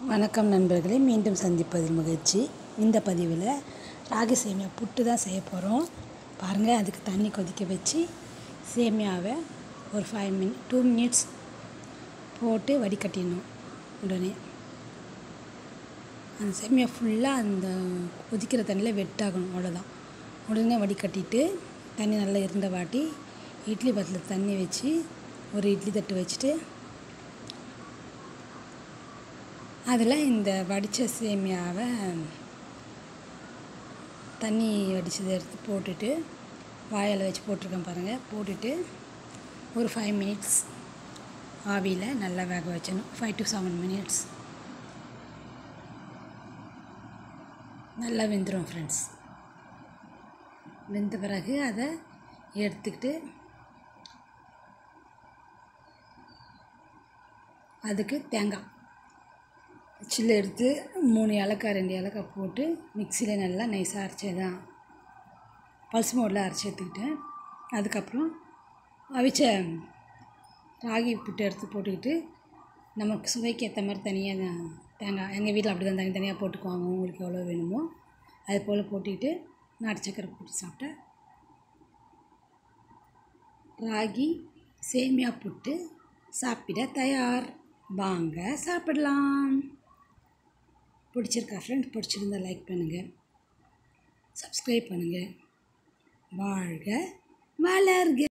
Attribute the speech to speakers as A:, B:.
A: வணக்கம் நண்பர்களே மீண்டும் சந்திப்பதில் மகிழ்ச்சி இந்த பதிவில் ராகி சேமியா புட்டு தான் செய்ய போகிறோம் பாருங்கள் அதுக்கு தண்ணி கொதிக்க வச்சு சேமியாவை ஒரு ஃபைவ் மினிட் டூ மினிட்ஸ் போட்டு வடிகட்டிடணும் உடனே அந்த சேமியா ஃபுல்லாக அந்த கொதிக்கிற தண்ணியில் வெட்டாகணும் அவ்வளோதான் உடனே வடிகட்டிட்டு தண்ணி நல்லா இருந்த வாட்டி இட்லி பாத்திரத்தில் தண்ணி வச்சு ஒரு இட்லி தட்டு வச்சுட்டு அதில் இந்த வடித்த சேமியாவை தண்ணி வடித்ததை எடுத்து போட்டுட்டு வாயில் வச்சு போட்டிருக்கேன் பாருங்கள் போட்டுட்டு ஒரு ஃபைவ் மினிட்ஸ் ஆவியில் நல்லா வேக வச்சணும் ஃபைவ் டு செவன் மினிட்ஸ் நல்லா வெந்துடும் ஃப்ரெண்ட்ஸ் வெந்த பிறகு அதை எடுத்துக்கிட்டு அதுக்கு தேங்காய் சில்லு எடுத்து மூணு ஏலக்காய் ரெண்டு ஏலக்காய் போட்டு மிக்சியில் நல்லா நைஸாக அரைச்சதான் பல்ஸ் மோடில் அரைச்சி எடுத்துக்கிட்டேன் அதுக்கப்புறம் அவிச்ச ராகி புட்டு எடுத்து போட்டுக்கிட்டு நமக்கு சுவைக்கு ஏற்ற மாதிரி தனியாக தேங்காய் எங்கள் வீட்டில் அப்படி தான் தனித்தனியாக போட்டுக்குவாங்க உங்களுக்கு எவ்வளோ வேணுமோ அது போல் போட்டுக்கிட்டு நாட்டு சக்கரை போட்டு சாப்பிட்டா ராகி சேமியா புட்டு சாப்பிட தயார் வாங்க சாப்பிடலாம் பிடிச்சிருக்கா ஃப்ரெண்ட்ஸ் பிடிச்சிருந்தா லைக் பண்ணுங்கள் சப்ஸ்கிரைப் பண்ணுங்கள் வாழ்க வளர்க